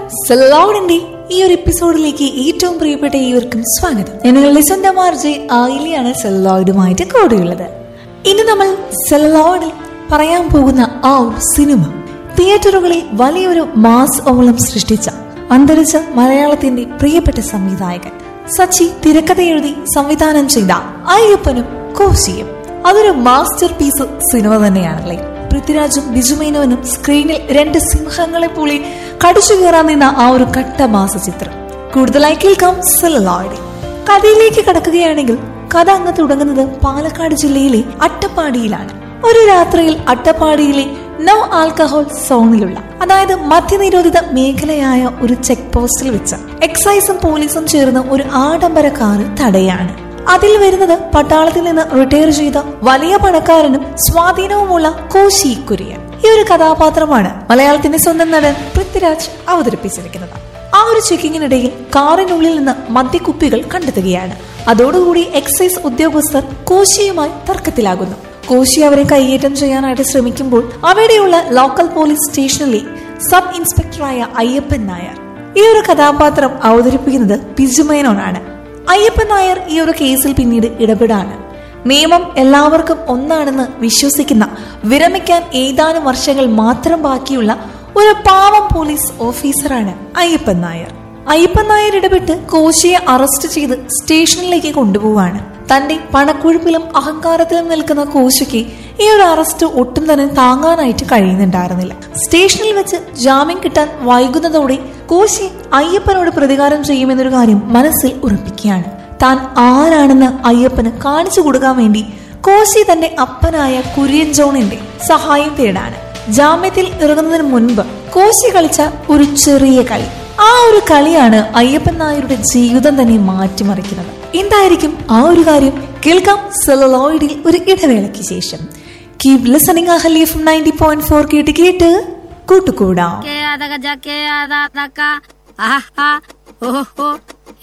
സെലൗഡിന്റെ ഈ ഒരു എപ്പിസോഡിലേക്ക് ഏറ്റവും പ്രിയപ്പെട്ട ഏവർക്കും സ്വാഗതം ഞാൻ നിങ്ങളുടെ സ്വന്തം ആർജെ ആയിലിയാണ് സെലൗഡുമായിട്ട് കൂടെയുള്ളത് ഇന്ന് നമ്മൾ സെലൗഡിൽ പറയാൻ പോകുന്ന ആ ഒരു സിനിമ തിയേറ്ററുകളിൽ വലിയൊരു മാസ് ഓളം സൃഷ്ടിച്ച അന്തരിച്ച മലയാളത്തിന്റെ പ്രിയപ്പെട്ട സംവിധായകൻ സച്ചി തിരക്കഥ എഴുതി സംവിധാനം ചെയ്ത അയ്യപ്പനും കോശിയും അതൊരു മാസ്റ്റർ പീസ് സിനിമ തന്നെയാണല്ലേ പൃഥ്വിരാജും ബിജുമേനോനും സ്ക്രീനിൽ രണ്ട് സിംഹങ്ങളെ പോലെ കടിച്ചു കയറാൻ നിന്ന ആ ഒരു കട്ടമാസ ചിത്രം കൂടുതലായി കേൾക്കാം സെലലോയിഡ് കഥയിലേക്ക് കടക്കുകയാണെങ്കിൽ കഥ അങ്ങ് തുടങ്ങുന്നത് പാലക്കാട് ജില്ലയിലെ അട്ടപ്പാടിയിലാണ് ഒരു രാത്രിയിൽ അട്ടപ്പാടിയിലെ നോ ആൽക്കഹോൾ സോണിലുള്ള അതായത് മദ്യനിരോധിത മേഖലയായ ഒരു ചെക്ക് പോസ്റ്റിൽ വെച്ച് എക്സൈസും പോലീസും ചേർന്ന് ഒരു ആഡംബര കാറ് തടയാണ് അതിൽ വരുന്നത് പട്ടാളത്തിൽ നിന്ന് റിട്ടയർ ചെയ്ത വലിയ പണക്കാരനും സ്വാധീനവുമുള്ള കോശി കുര്യൻ ഈ ഒരു കഥാപാത്രമാണ് മലയാളത്തിന്റെ സ്വന്തം നടൻ പൃഥ്വിരാജ് അവതരിപ്പിച്ചിരിക്കുന്നത് ആ ഒരു ചെക്കിങ്ങിനിടയിൽ കാറിനുള്ളിൽ നിന്ന് മദ്യക്കുപ്പികൾ കണ്ടെത്തുകയാണ് അതോടുകൂടി എക്സൈസ് ഉദ്യോഗസ്ഥർ കോശിയുമായി തർക്കത്തിലാകുന്നു കോശി അവരെ കൈയേറ്റം ചെയ്യാനായിട്ട് ശ്രമിക്കുമ്പോൾ അവിടെയുള്ള ലോക്കൽ പോലീസ് സ്റ്റേഷനിലെ സബ് ഇൻസ്പെക്ടറായ അയ്യപ്പൻ നായർ ഈ ഒരു കഥാപാത്രം അവതരിപ്പിക്കുന്നത് ബിജുമേനോനാണ് അയ്യപ്പൻ നായർ ഈ ഒരു കേസിൽ പിന്നീട് ഇടപെടാണ് നിയമം എല്ലാവർക്കും ഒന്നാണെന്ന് വിശ്വസിക്കുന്ന വിരമിക്കാൻ ഏതാനും വർഷങ്ങൾ മാത്രം ബാക്കിയുള്ള ഒരു പാവം പോലീസ് ഓഫീസറാണ് അയ്യപ്പൻ നായർ അയ്യപ്പൻ നായർ ഇടപെട്ട് കോശിയെ അറസ്റ്റ് ചെയ്ത് സ്റ്റേഷനിലേക്ക് കൊണ്ടുപോവാണ് തന്റെ പണക്കൊഴുപ്പിലും അഹങ്കാരത്തിലും നിൽക്കുന്ന കോശിക്ക് ഈ ഒരു അറസ്റ്റ് ഒട്ടും തന്നെ താങ്ങാനായിട്ട് കഴിയുന്നുണ്ടായിരുന്നില്ല സ്റ്റേഷനിൽ വെച്ച് ജാമ്യം കിട്ടാൻ വൈകുന്നതോടെ കോശി അയ്യപ്പനോട് പ്രതികാരം ചെയ്യുമെന്നൊരു കാര്യം മനസ്സിൽ ഉറപ്പിക്കുകയാണ് താൻ ആരാണെന്ന് അയ്യപ്പന് കാണിച്ചു കൊടുക്കാൻ വേണ്ടി കോശി തന്റെ അപ്പനായ കുര്യൻ ജോണിന്റെ സഹായം തേടാണ് ജാമ്യത്തിൽ ഇറങ്ങുന്നതിന് മുൻപ് കോശി കളിച്ച ഒരു ചെറിയ കളി ആ ഒരു കളിയാണ് അയ്യപ്പൻ നായരുടെ ജീവിതം തന്നെ മാറ്റിമറിക്കുന്നത് എന്തായിരിക്കും ആ ഒരു കാര്യം കേൾക്കാം സെലലോയിഡിൽ ഒരു ഇടവേളയ്ക്ക് ശേഷം keep listening Ahalya from ninety point four കേട്ട് കേട്ട് കൂട്ടുകൂടാം के आधा गजा के आधा तका आहा ओहो